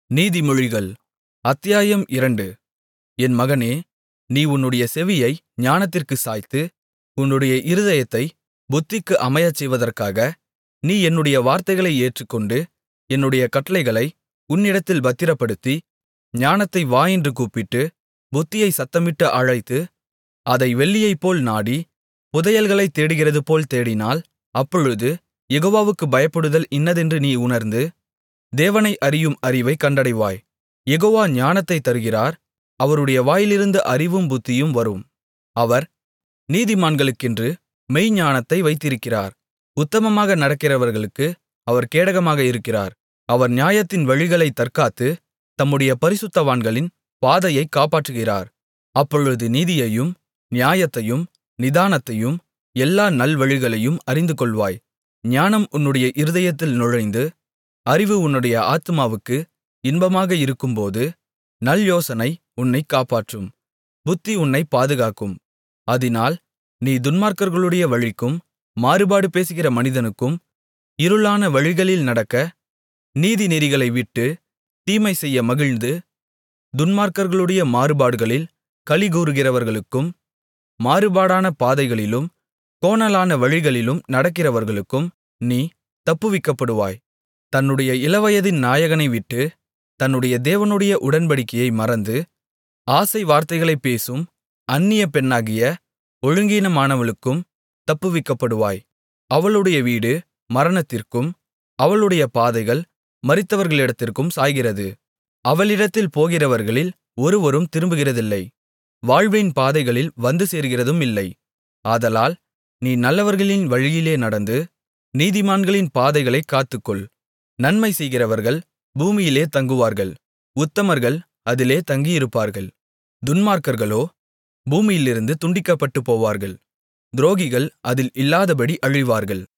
நீதிமொழிகள் அத்தியாயம் இரண்டு என் மகனே நீ உன்னுடைய செவியை ஞானத்திற்குச் சாய்த்து உன்னுடைய இருதயத்தைப் புத்திக்கு அமையச்செய்வதற்காக நீ என்னுடைய வார்த்தைகளை ஏற்றுக்கொண்டு என்னுடைய கட்டளைகளை உன்னிடத்தில் பத்திரப்படுத்தி ஞானத்தை வா என்று கூப்பிட்டு புத்தியைச் சத்தமிட்டு அழைத்து அதை வெள்ளியைப்போல் நாடி புதையல்களைத் தேடுகிறதுபோல் தேடினால் அப்பொழுது யெகோவாவுக்குப் பயப்படுதல் இன்னதென்று நீ உணர்ந்து தேவனை அறியும் அறிவைக் கண்டடைவாய் யெகோவா ஞானத்தைத் தருகிறார் அவருடைய வாயிலிருந்து அறிவும் புத்தியும் வரும் அவர் நீதிமான்களுக்கென்று மெய்ஞானத்தை வைத்திருக்கிறார் உத்தமமாக நடக்கிறவர்களுக்கு அவர் கேடகமாக இருக்கிறார் அவர் நியாயத்தின் வழிகளைத் தற்காத்து தம்முடைய பரிசுத்தவான்களின் பாதையைக் காப்பாற்றுகிறார் அப்பொழுது நீதியையும் நியாயத்தையும் நிதானத்தையும் எல்லா நல்வழிகளையும் அறிந்துகொள்வாய் ஞானம் உன்னுடைய இருதயத்தில் நுழைந்து அறிவு உன்னுடைய ஆத்துமாவுக்கு இன்பமாக இருக்கும்போது நல்யோசனை உன்னைக் காப்பாற்றும் புத்தி உன்னைப் பாதுகாக்கும் அதினால் நீ துன்மார்க்கர்களுடைய வழிக்கும் மாறுபாடு பேசுகிற மனிதனுக்கும் இருளான வழிகளில் நடக்க நீதிநெறிகளை விட்டு தீமை செய்ய மகிழ்ந்து துன்மார்க்கர்களுடைய மாறுபாடுகளில் களிகூருகிறவர்களுக்கும் மாறுபாடான பாதைகளிலும் கோணலான வழிகளிலும் நடக்கிறவர்களுக்கும் நீ தப்புவிக்கப்படுவாய் தன்னுடைய இளவயதின் நாயகனை விட்டு தன்னுடைய தேவனுடைய உடன்படிக்கையை மறந்து ஆசை வார்த்தைகளைப் பேசும் அந்நிய பெண்ணாகிய ஒழுங்கீனமானவளுக்கும் தப்புவிக்கப்படுவாய் அவளுடைய வீடு மரணத்திற்கும் அவளுடைய பாதைகள் மரித்தவர்களிடத்திற்கும் சாய்கிறது அவளிடத்தில் போகிறவர்களில் ஒருவரும் திரும்புகிறதில்லை வாழ்வின் பாதைகளில் வந்து சேர்கிறதும் இல்லை ஆதலால் நீ நல்லவர்களின் வழியிலே நடந்து நீதிமான்களின் பாதைகளைக் காத்துக்கொள் நன்மை செய்கிறவர்கள் பூமியிலே தங்குவார்கள் உத்தமர்கள் அதிலே தங்கியிருப்பார்கள் துன்மார்க்கர்களோ பூமியிலிருந்து துண்டிக்கப்பட்டுப் போவார்கள் துரோகிகள் அதில் இல்லாதபடி அழிவார்கள்